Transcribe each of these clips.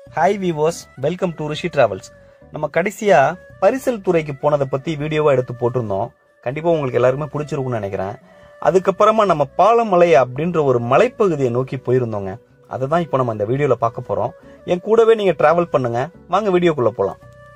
hi விவோஸ் welcome to Rishi travels நம்ம கடைசியா பரிசல் துறைக்கு போனதை பத்தி வீடியோவா எடுத்து போட்டிருந்தோம் கண்டிப்பா உங்களுக்கு எல்லாருக்குமே பிடிச்சிருக்கும்னு நினைக்கிறேன் அதுக்கப்புறமா நம்ம பாலமலை அப்படின்ற ஒரு மலைப்பகுதியை நோக்கி போயிருந்தோங்க அதை தான் இப்போ நம்ம இந்த வீடியோல பார்க்க போறோம் என் கூடவே நீங்க டிராவல் பண்ணுங்க வாங்க வீடியோக்குள்ள போலாம்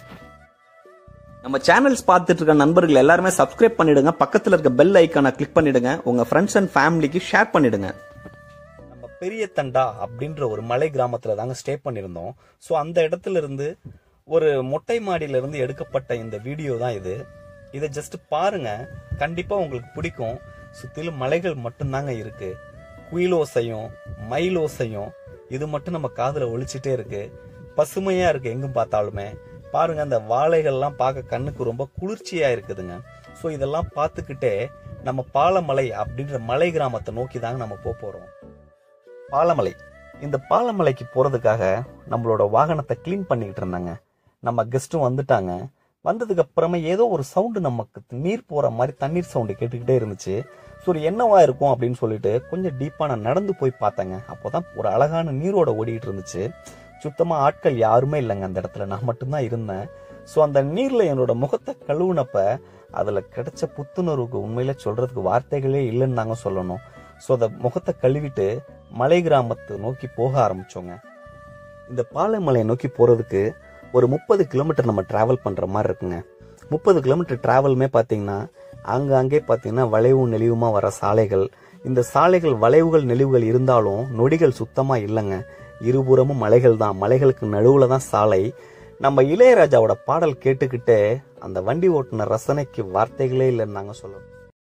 நம்ம சேனல்ஸ் பார்த்துட்டு இருக்க நண்பர்கள் எல்லாருமே சப்ஸ்கிரைப் பண்ணிடுங்க பக்கத்துல இருக்க பெல் ஐக்கானை கிளிக் பண்ணிடுங்க உங்க ஃப்ரெண்ட்ஸ் அண்ட் ஃபேமிலிக்கு ஷேர் பண்ணிடுங்க நம்ம பெரிய தண்டா அப்படின்ற ஒரு மலை கிராமத்துல தாங்க ஸ்டே பண்ணியிருந்தோம் ஸோ அந்த இடத்துல இருந்து ஒரு மொட்டை மாடியில இருந்து எடுக்கப்பட்ட இந்த வீடியோ தான் இது இதை ஜஸ்ட் பாருங்க கண்டிப்பா உங்களுக்கு பிடிக்கும் சுத்திலும் மலைகள் மட்டும்தாங்க இருக்கு குயிலோசையும் மயிலோசையும் இது மட்டும் நம்ம காதுல ஒழிச்சிட்டே இருக்கு பசுமையா இருக்கு எங்கும் பார்த்தாலுமே பாருங்க அந்த வாழைகள்லாம் பார்க்க கண்ணுக்கு ரொம்ப குளிர்ச்சியா இருக்குதுங்க ஸோ இதெல்லாம் பார்த்துக்கிட்டே நம்ம பாலமலை அப்படின்ற மலை கிராமத்தை நோக்கி தாங்க நம்ம போக போறோம் பாலமலை இந்த பாலமலைக்கு போறதுக்காக நம்மளோட வாகனத்தை க்ளீன் பண்ணிக்கிட்டு இருந்தாங்க நம்ம கெஸ்ட்டும் வந்துட்டாங்க வந்ததுக்கு அப்புறமா ஏதோ ஒரு சவுண்டு நமக்கு நீர் போற மாதிரி தண்ணீர் சவுண்டு கேட்டுக்கிட்டே இருந்துச்சு ஸோ ஒரு என்னவா இருக்கும் அப்படின்னு சொல்லிட்டு கொஞ்சம் டீப்பா நான் நடந்து போய் பார்த்தேங்க அப்போதான் ஒரு அழகான நீரோட ஓடிட்டு இருந்துச்சு சுத்தமா ஆட்கள் யாருமே இல்லைங்க அந்த இடத்துல நான் மட்டும்தான் இருந்தேன் ஸோ அந்த நீர்ல என்னோட முகத்தை கழுவுனப்ப அதுல கிடைச்ச புத்துணர்வுக்கு உண்மையில சொல்றதுக்கு வார்த்தைகளே இல்லைன்னு தாங்க சொல்லணும் ஸோ அந்த முகத்தை கழுவிட்டு மலை கிராமத்தை நோக்கி போக ஆரம்பிச்சோங்க இந்த பாலைமலையை நோக்கி போறதுக்கு ஒரு முப்பது கிலோமீட்டர் நம்ம டிராவல் பண்ற மாதிரி இருக்குங்க முப்பது கிலோமீட்டர் டிராவலுமே பார்த்தீங்கன்னா ஆங்காங்கே பார்த்தீங்கன்னா வளைவும் நெளிவுமா வர சாலைகள் இந்த சாலைகள் வளைவுகள் நெளிவுகள் இருந்தாலும் நொடிகள் சுத்தமா இல்லைங்க இருபுறமும் மலைகள் தான் மலைகளுக்கு நடுவுல தான் சாலை நம்ம இளையராஜாவோட பாடல் கேட்டுக்கிட்டே அந்த வண்டி ஓட்டுன ரசனைக்கு வார்த்தைகளே இல்லைன்னு நாங்க சொல்லணும்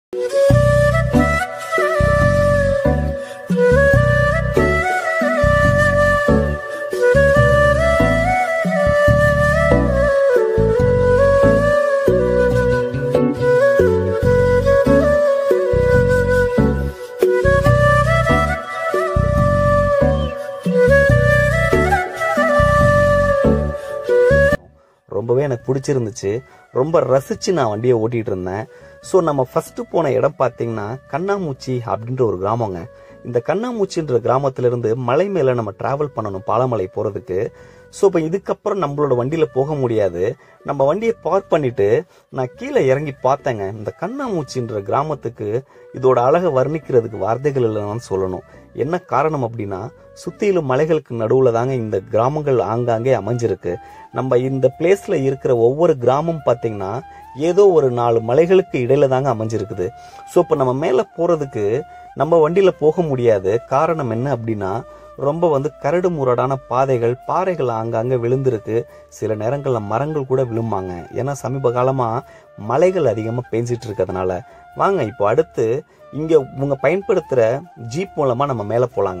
ரொம்பவே எனக்கு பிடிச்சிருந்துச்சு ரொம்ப ரசிச்சு நான் வண்டியை ஓட்டிட்டு இருந்தேன் ஸோ நம்ம ஃபர்ஸ்ட் போன இடம் பார்த்தீங்கன்னா கண்ணாமூச்சி அப்படின்ற ஒரு கிராமங்க இந்த கண்ணாமூச்சின்ற கிராமத்துல இருந்து மலை மேல நம்ம டிராவல் பண்ணணும் பாலமலை போறதுக்கு ஸோ இப்போ இதுக்கப்புறம் நம்மளோட வண்டியில போக முடியாது நம்ம வண்டியை பார்க் பண்ணிட்டு நான் கீழே இறங்கி பார்த்தேங்க இந்த கண்ணாமூச்சின்ற கிராமத்துக்கு இதோட அழகை வர்ணிக்கிறதுக்கு வார்த்தைகள் இல்லைன்னு சொல்லணும் என்ன காரணம் அப்படின்னா சுத்திலும் மலைகளுக்கு நடுவுல தாங்க இந்த கிராமங்கள் ஆங்காங்கே அமைஞ்சிருக்கு நம்ம இந்த பிளேஸ்ல இருக்கிற ஒவ்வொரு கிராமம் பார்த்தீங்கன்னா ஏதோ ஒரு நாலு மலைகளுக்கு இடையில தாங்க அமைஞ்சிருக்குது ஸோ இப்போ நம்ம மேலே போறதுக்கு நம்ம வண்டியில போக முடியாது காரணம் என்ன அப்படின்னா ரொம்ப வந்து கரடு முரடான பாதைகள் பாறைகள் ஆங்காங்க விழுந்திருக்கு சில நேரங்கள்ல மரங்கள் கூட விழுமாங்க ஏன்னா சமீப காலமா மலைகள் அதிகமா பெஞ்சிட்டு இருக்கிறதுனால வாங்க இப்போ அடுத்து இங்க இவங்க பயன்படுத்துற ஜீப் மூலமா நம்ம மேல போலாங்க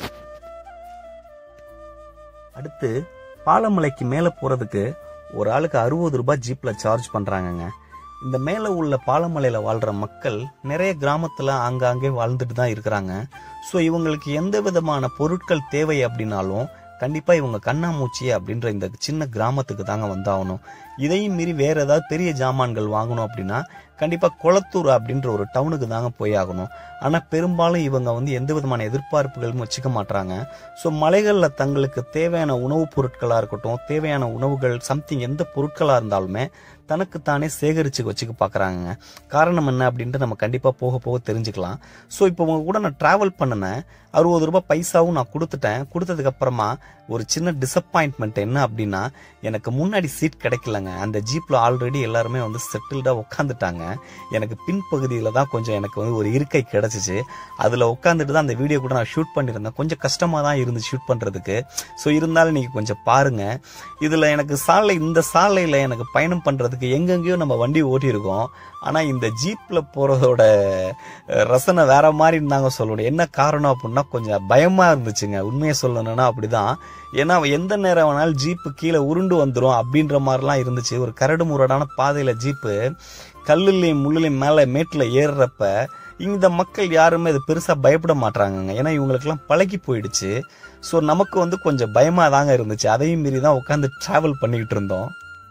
அடுத்து பாலமலைக்கு மேல போறதுக்கு ஒரு ஆளுக்கு அறுபது ரூபாய் ஜீப்ல சார்ஜ் பண்றாங்கங்க இந்த மேல உள்ள பாலமலையில வாழ்ற மக்கள் நிறைய கிராமத்துல ஆங்காங்கே வாழ்ந்துட்டு தான் இருக்கிறாங்க ஸோ இவங்களுக்கு எந்த விதமான பொருட்கள் தேவை அப்படின்னாலும் கண்டிப்பா இவங்க கண்ணாமூச்சி அப்படின்ற இந்த சின்ன கிராமத்துக்கு தாங்க வந்தாகணும் இதையும் மீறி வேற ஏதாவது பெரிய ஜாமான்கள் வாங்கணும் அப்படின்னா கண்டிப்பா குளத்தூர் அப்படின்ற ஒரு டவுனுக்கு தாங்க போய் ஆகணும் ஆனா பெரும்பாலும் இவங்க வந்து எந்த விதமான எதிர்பார்ப்புகளும் வச்சுக்க மாட்டாங்க ஸோ மலைகளில் தங்களுக்கு தேவையான உணவுப் பொருட்களா இருக்கட்டும் தேவையான உணவுகள் சம்திங் எந்த பொருட்களா இருந்தாலுமே தனக்குத்தானே சேகரிச்சு வச்சுக்க பார்க்குறாங்க காரணம் என்ன அப்படின்ட்டு நம்ம கண்டிப்பாக போக போக தெரிஞ்சுக்கலாம் ஸோ இப்போ உங்க கூட நான் ட்ராவல் பண்ணினேன் அறுபது ரூபாய் பைசாவும் நான் கொடுத்துட்டேன் கொடுத்ததுக்கு அப்புறமா ஒரு சின்ன டிசப்பாயின்ட்மெண்ட் என்ன அப்படின்னா எனக்கு முன்னாடி சீட் கிடைக்கலங்க அந்த ஜீப்ல ஆல்ரெடி எல்லாருமே வந்து செட்டில்டா உட்காந்துட்டாங்க எனக்கு பின்பகுதியில் தான் கொஞ்சம் எனக்கு வந்து ஒரு இருக்கை கிடைச்சிச்சு அதில் உட்காந்துட்டு தான் அந்த வீடியோ கூட நான் ஷூட் பண்ணியிருந்தேன் கொஞ்சம் கஷ்டமாக தான் இருந்து ஷூட் பண்ணுறதுக்கு ஸோ இருந்தாலும் நீங்கள் கொஞ்சம் பாருங்க இதில் எனக்கு சாலை இந்த சாலையில் எனக்கு பயணம் பண்ணுறதுக்கு எங்கெங்கேயோ நம்ம வண்டி ஓட்டியிருக்கோம் ஆனால் இந்த ஜீப்பில் போகிறதோட ரசனை வேற மாதிரி இருந்தாங்க சொல்லணும் என்ன காரணம் அப்படின்னா கொஞ்சம் பயமாக இருந்துச்சுங்க உண்மையை சொல்லணும்னா அப்படிதான் ஏன்னா எந்த நேரம் வேணாலும் ஜீப்பு கீழே உருண்டு வந்துடும் அப்படின்ற மாதிரிலாம் இருந்துச்சு ஒரு கரடு முரடான பாதையில் ஜீப்பு கல்லுலையும் முள்ளுலையும் மேலே மேட்டில் ஏறுறப்ப இந்த மக்கள் யாருமே இது பெருசாக பயப்பட மாட்டாங்கங்க ஏன்னா இவங்களுக்கெல்லாம் பழகி போயிடுச்சு ஸோ நமக்கு வந்து கொஞ்சம் பயமாக தாங்க இருந்துச்சு அதையும் மீறி தான் உட்காந்து ட்ராவல் பண்ணிக்கிட்டு இருந்தோம்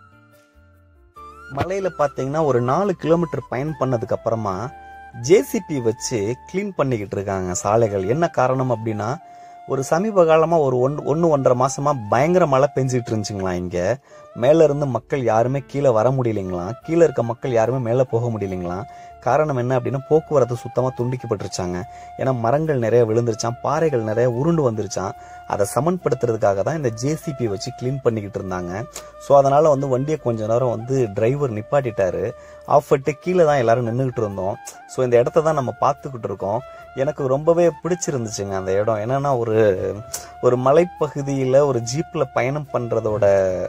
மலையில பாத்தீங்கன்னா ஒரு நாலு கிலோமீட்டர் பயணம் பண்ணதுக்கு அப்புறமா ஜேசிபி வச்சு க்ளீன் பண்ணிக்கிட்டு இருக்காங்க சாலைகள் என்ன காரணம் அப்படின்னா ஒரு சமீப காலமா ஒரு ஒன் ஒன்று ஒன்றரை மாசமா பயங்கர மழை பெஞ்சிட்டு இருந்துச்சுங்களா இங்க மேல இருந்து மக்கள் யாருமே கீழே வர முடியலைங்களாம் கீழே இருக்க மக்கள் யாருமே மேலே போக முடியலைங்களாம் காரணம் என்ன அப்படின்னா போக்குவரத்து சுத்தமா துண்டிக்கப்பட்டுருச்சாங்க ஏன்னா மரங்கள் நிறைய விழுந்துருச்சான் பாறைகள் நிறைய உருண்டு வந்துருச்சான் அதை சமன்படுத்துறதுக்காக தான் இந்த ஜேசிபி வச்சு க்ளீன் பண்ணிக்கிட்டு இருந்தாங்க ஸோ அதனால வந்து வண்டியை கொஞ்ச நேரம் வந்து டிரைவர் நிப்பாட்டிட்டாரு ஆஃப் பண்ணிட்டு கீழே தான் எல்லாரும் நின்றுகிட்டு இருந்தோம் ஸோ இந்த இடத்த தான் நம்ம பார்த்துக்கிட்டு இருக்கோம் எனக்கு ரொம்பவே பிடிச்சிருந்துச்சுங்க அந்த இடம் என்னன்னா ஒரு ஒரு மலைப்பகுதியில் ஒரு ஜீப்பில் பயணம் பண்ணுறதோட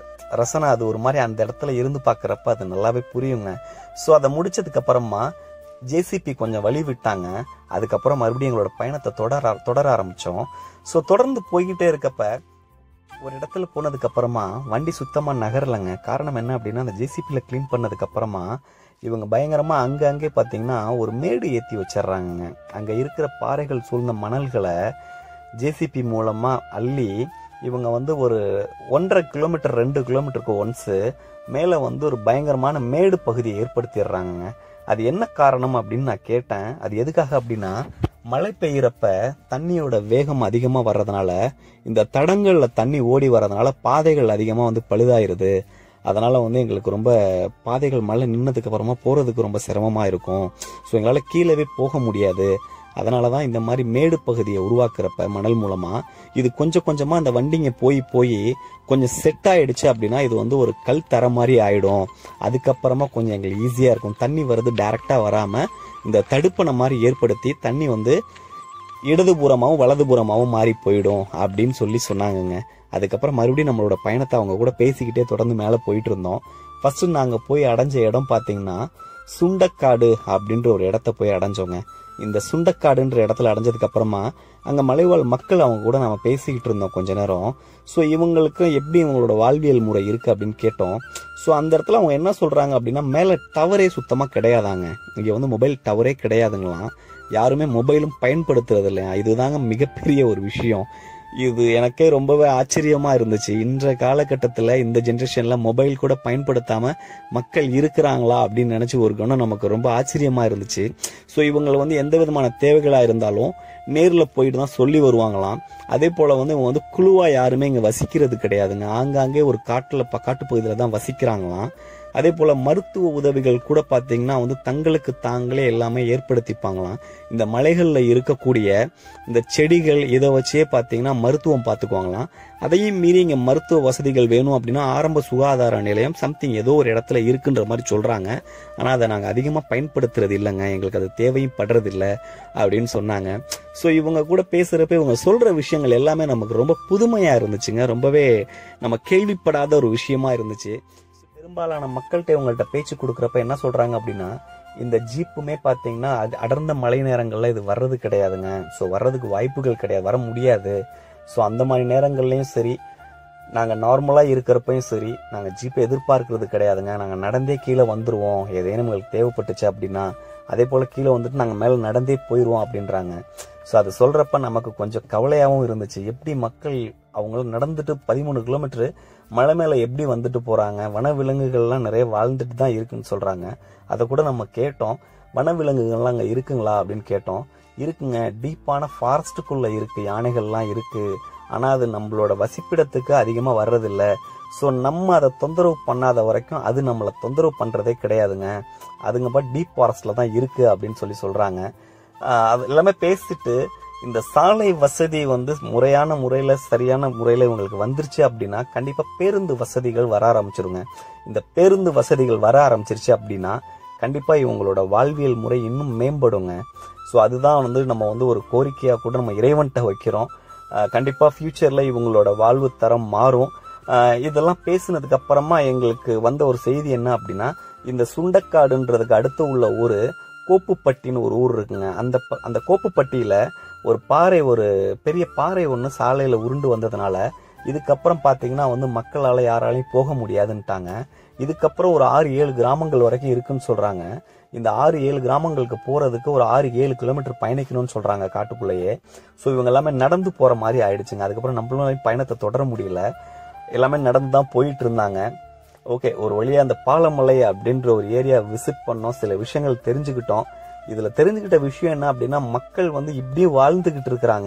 ரசனை அது ஒரு மாதிரி அந்த இடத்துல இருந்து பார்க்குறப்ப அது நல்லாவே புரியுங்க ஸோ அதை முடிச்சதுக்கு அப்புறமா ஜேசிபி கொஞ்சம் வழி விட்டாங்க அதுக்கப்புறம் மறுபடியும் எங்களோட பயணத்தை தொடர தொடர ஆரம்பித்தோம் ஸோ தொடர்ந்து போய்கிட்டே இருக்கப்ப ஒரு இடத்துல போனதுக்கு அப்புறமா வண்டி சுத்தமா நகரலைங்க காரணம் என்ன அப்படின்னா அந்த ஜேசிபியில் க்ளீன் பண்ணதுக்கு அப்புறமா இவங்க பயங்கரமா அங்க அங்கே பார்த்தீங்கன்னா ஒரு மேடு ஏற்றி வச்சிடுறாங்க அங்க இருக்கிற பாறைகள் சூழ்ந்த மணல்களை ஜேசிபி மூலமா அள்ளி இவங்க வந்து ஒரு ஒன்றரை கிலோமீட்டர் ரெண்டு கிலோமீட்டருக்கு ஒன்ஸு மேலே வந்து ஒரு பயங்கரமான மேடு பகுதியை ஏற்படுத்திடுறாங்க அது என்ன காரணம் அப்படின்னு நான் கேட்டேன் அது எதுக்காக அப்படின்னா மழை பெய்யறப்ப தண்ணியோட வேகம் அதிகமா வர்றதுனால இந்த தடங்கள்ல தண்ணி ஓடி வர்றதுனால பாதைகள் அதிகமா வந்து பழுதாயிருது அதனால வந்து எங்களுக்கு ரொம்ப பாதைகள் மழை நின்னதுக்கு அப்புறமா போறதுக்கு ரொம்ப சிரமமா இருக்கும் ஸோ எங்களால கீழவே போக முடியாது அதனால தான் இந்த மாதிரி மேடு பகுதியை உருவாக்குறப்ப மணல் மூலமா இது கொஞ்சம் கொஞ்சமா அந்த வண்டிங்க போய் போய் கொஞ்சம் செட் ஆயிடுச்சு அப்படின்னா இது வந்து ஒரு கல் தர மாதிரி ஆயிடும் அதுக்கப்புறமா கொஞ்சம் எங்களுக்கு ஈஸியா இருக்கும் தண்ணி வருது டைரக்டா வராம இந்த தடுப்பணை மாதிரி ஏற்படுத்தி தண்ணி வந்து இடதுபுறமாவும் வலதுபுறமாவும் மாறி போயிடும் அப்படின்னு சொல்லி சொன்னாங்கங்க அதுக்கப்புறம் மறுபடியும் நம்மளோட பயணத்தை அவங்க கூட பேசிக்கிட்டே தொடர்ந்து மேலே போயிட்டு இருந்தோம் ஃபர்ஸ்ட் நாங்கள் போய் அடைஞ்ச இடம் பார்த்தீங்கன்னா சுண்டக்காடு அப்படின்ற ஒரு இடத்த போய் அடைஞ்சோங்க இந்த சுண்டக்காடுன்ற இடத்துல அடைஞ்சதுக்கு அப்புறமா அங்க மலைவாழ் மக்கள் அவங்க கூட நம்ம பேசிக்கிட்டு இருந்தோம் கொஞ்ச நேரம் ஸோ இவங்களுக்கு எப்படி இவங்களோட வாழ்வியல் முறை இருக்கு அப்படின்னு கேட்டோம் ஸோ அந்த இடத்துல அவங்க என்ன சொல்றாங்க அப்படின்னா மேலே டவரே சுத்தமாக கிடையாதாங்க இங்கே வந்து மொபைல் டவரே கிடையாதுங்களாம் யாருமே மொபைலும் பயன்படுத்துறது இல்லையா இதுதாங்க மிகப்பெரிய ஒரு விஷயம் இது எனக்கே ரொம்பவே ஆச்சரியமா இருந்துச்சு இன்றைய காலகட்டத்தில் இந்த ஜென்ரேஷன்ல மொபைல் கூட பயன்படுத்தாம மக்கள் இருக்கிறாங்களா அப்படின்னு நினைச்சு ஒரு கணம் நமக்கு ரொம்ப ஆச்சரியமா இருந்துச்சு ஸோ இவங்களை வந்து எந்த விதமான தேவைகளா இருந்தாலும் நேரில் போயிட்டு தான் சொல்லி வருவாங்களாம் அதே போல வந்து இவங்க வந்து குழுவா யாருமே இங்க வசிக்கிறது கிடையாதுங்க ஆங்காங்கே ஒரு காட்டுல ப- காட்டுப்பகுதியில தான் வசிக்கிறாங்களாம் அதே போல மருத்துவ உதவிகள் கூட பாத்தீங்கன்னா வந்து தங்களுக்கு தாங்களே எல்லாமே ஏற்படுத்திப்பாங்களாம் இந்த மலைகள்ல இருக்கக்கூடிய இந்த செடிகள் இதை வச்சே பாத்தீங்கன்னா மருத்துவம் பார்த்துக்குவாங்களாம் அதையும் மீறி இங்க மருத்துவ வசதிகள் வேணும் அப்படின்னா ஆரம்ப சுகாதார நிலையம் சம்திங் ஏதோ ஒரு இடத்துல இருக்குன்ற மாதிரி சொல்றாங்க ஆனா அதை நாங்க அதிகமா பயன்படுத்துறது இல்லைங்க எங்களுக்கு அது தேவையும் படுறது இல்ல அப்படின்னு சொன்னாங்க ஸோ இவங்க கூட பேசுறப்ப இவங்க சொல்ற விஷயங்கள் எல்லாமே நமக்கு ரொம்ப புதுமையா இருந்துச்சுங்க ரொம்பவே நம்ம கேள்விப்படாத ஒரு விஷயமா இருந்துச்சு பெரும்பாலான மக்கள்கிட்ட இவங்கள்ட்ட பேச்சு கொடுக்குறப்ப என்ன சொல்றாங்க அப்படின்னா இந்த ஜீப்புமே பார்த்தீங்கன்னா அது அடர்ந்த மழை நேரங்கள்ல இது வர்றது கிடையாதுங்க ஸோ வர்றதுக்கு வாய்ப்புகள் கிடையாது வர முடியாது ஸோ அந்த மாதிரி நேரங்கள்லயும் சரி நாங்கள் நார்மலாக இருக்கிறப்பையும் சரி நாங்கள் ஜீப்பை எதிர்பார்க்கறது கிடையாதுங்க நாங்கள் நடந்தே கீழே வந்துருவோம் ஏதேனும் எங்களுக்கு தேவைப்பட்டுச்சு அப்படின்னா அதே போல் கீழே வந்துட்டு நாங்கள் மேலே நடந்தே போயிடுவோம் அப்படின்றாங்க ஸோ அது சொல்கிறப்ப நமக்கு கொஞ்சம் கவலையாகவும் இருந்துச்சு எப்படி மக்கள் அவங்களும் நடந்துட்டு பதிமூணு கிலோமீட்டர் மலை மேலே எப்படி வந்துட்டு போகிறாங்க வனவிலங்குகள்லாம் நிறைய வாழ்ந்துட்டு தான் இருக்குன்னு சொல்கிறாங்க அதை கூட நம்ம கேட்டோம் வனவிலங்குகள்லாம் அங்கே இருக்குங்களா அப்படின்னு கேட்டோம் இருக்குங்க டீப்பான ஃபாரஸ்ட்டுக்குள்ளே இருக்கு யானைகள்லாம் இருக்கு ஆனால் அது நம்மளோட வசிப்பிடத்துக்கு அதிகமாக வர்றதில்ல ஸோ நம்ம அதை தொந்தரவு பண்ணாத வரைக்கும் அது நம்மளை தொந்தரவு பண்ணுறதே கிடையாதுங்க அதுங்க பட் டீப் ஃபாரஸ்டில் தான் இருக்கு அப்படின்னு சொல்லி சொல்கிறாங்க அது எல்லாமே பேசிட்டு இந்த சாலை வசதி வந்து முறையான முறையில் சரியான முறையில் இவங்களுக்கு வந்துருச்சு அப்படின்னா கண்டிப்பாக பேருந்து வசதிகள் வர ஆரம்பிச்சிருங்க இந்த பேருந்து வசதிகள் வர ஆரம்பிச்சிருச்சு அப்படின்னா கண்டிப்பாக இவங்களோட வாழ்வியல் முறை இன்னும் மேம்படுங்க ஸோ அதுதான் வந்து நம்ம வந்து ஒரு கோரிக்கையாக கூட நம்ம இறைவன்கிட்ட வைக்கிறோம் அஹ் கண்டிப்பா ஃபியூச்சர்ல இவங்களோட வாழ்வு தரம் மாறும் அஹ் இதெல்லாம் பேசினதுக்கு அப்புறமா எங்களுக்கு வந்த ஒரு செய்தி என்ன அப்படின்னா இந்த சுண்டக்காடுன்றதுக்கு அடுத்து உள்ள ஊர் கோப்புப்பட்டின்னு ஒரு ஊர் இருக்குங்க அந்த ப- அந்த கோப்புப்பட்டியில ஒரு பாறை ஒரு பெரிய பாறை ஒன்று சாலையில உருண்டு வந்ததுனால இதுக்கப்புறம் பாத்தீங்கன்னா வந்து மக்களால யாராலையும் போக முடியாதுன்ட்டாங்க இதுக்கப்புறம் ஒரு ஆறு ஏழு கிராமங்கள் வரைக்கும் இருக்குன்னு சொல்றாங்க இந்த ஆறு ஏழு கிராமங்களுக்கு போறதுக்கு ஒரு ஆறு ஏழு கிலோமீட்டர் பயணிக்கணும்னு சொல்றாங்க காட்டுக்குள்ளேயே ஸோ இவங்க எல்லாமே நடந்து போற மாதிரி ஆயிடுச்சுங்க அதுக்கப்புறம் நம்மளும் பயணத்தை தொடர முடியல எல்லாமே நடந்து தான் போயிட்டு இருந்தாங்க ஓகே ஒரு வழியா அந்த பாலமலை அப்படின்ற ஒரு ஏரியா விசிட் பண்ணோம் சில விஷயங்கள் தெரிஞ்சுக்கிட்டோம் இதுல தெரிஞ்சுக்கிட்ட விஷயம் என்ன அப்படின்னா மக்கள் வந்து இப்படியும் வாழ்ந்துகிட்டு இருக்கிறாங்க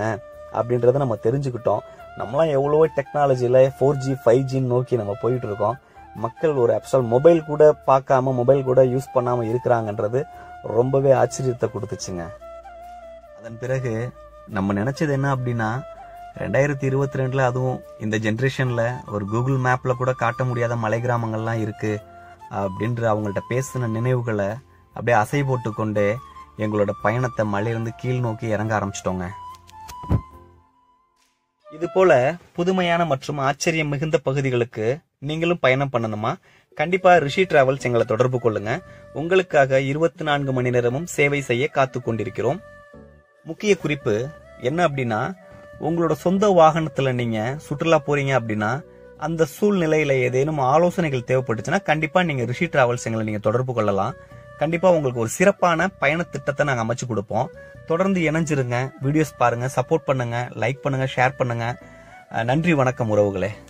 அப்படின்றத நம்ம தெரிஞ்சுக்கிட்டோம் நம்மளாம் எவ்வளவோ டெக்னாலஜியில் ஃபோர் ஜி ஃபைவ் ஜின்னு நோக்கி நம்ம போயிட்டு இருக்கோம் மக்கள் ஒரு ஆக்சுவல் மொபைல் கூட பார்க்காம மொபைல் கூட யூஸ் பண்ணாமல் இருக்கிறாங்கன்றது ரொம்பவே ஆச்சரியத்தை கொடுத்துச்சுங்க அதன் பிறகு நம்ம நினைச்சது என்ன அப்படின்னா ரெண்டாயிரத்தி இருபத்தி ரெண்டுல அதுவும் இந்த ஜென்ரேஷன்ல ஒரு கூகுள் மேப்ல கூட காட்ட முடியாத மலை கிராமங்கள்லாம் இருக்கு அப்படின்ற அவங்கள்ட்ட பேசின நினைவுகளை அப்படியே அசை போட்டு கொண்டே எங்களோட பயணத்தை மலையிலிருந்து கீழ் நோக்கி இறங்க ஆரம்பிச்சிட்டோங்க இது போல புதுமையான மற்றும் ஆச்சரியம் மிகுந்த பகுதிகளுக்கு நீங்களும் பயணம் பண்ணணுமா கண்டிப்பா ரிஷி டிராவல்ஸ் எங்களை தொடர்பு கொள்ளுங்க உங்களுக்காக இருபத்தி நான்கு மணி நேரமும் சேவை செய்ய காத்து கொண்டிருக்கிறோம் முக்கிய குறிப்பு என்ன அப்படின்னா உங்களோட சொந்த வாகனத்துல நீங்க சுற்றுலா போறீங்க அப்படின்னா அந்த சூழ்நிலையில ஏதேனும் ஆலோசனைகள் தேவைப்பட்டுச்சுன்னா கண்டிப்பா நீங்க ரிஷி டிராவல்ஸ் எங்களை நீங்க தொடர்பு கொள்ளலாம் கண்டிப்பா உங்களுக்கு ஒரு சிறப்பான பயண திட்டத்தை நாங்க அமைச்சு கொடுப்போம் தொடர்ந்து இணைஞ்சிருங்க வீடியோஸ் பாருங்க சப்போர்ட் பண்ணுங்க லைக் பண்ணுங்க ஷேர் பண்ணுங்க அஹ் நன்றி வணக்கம் உறவுகளே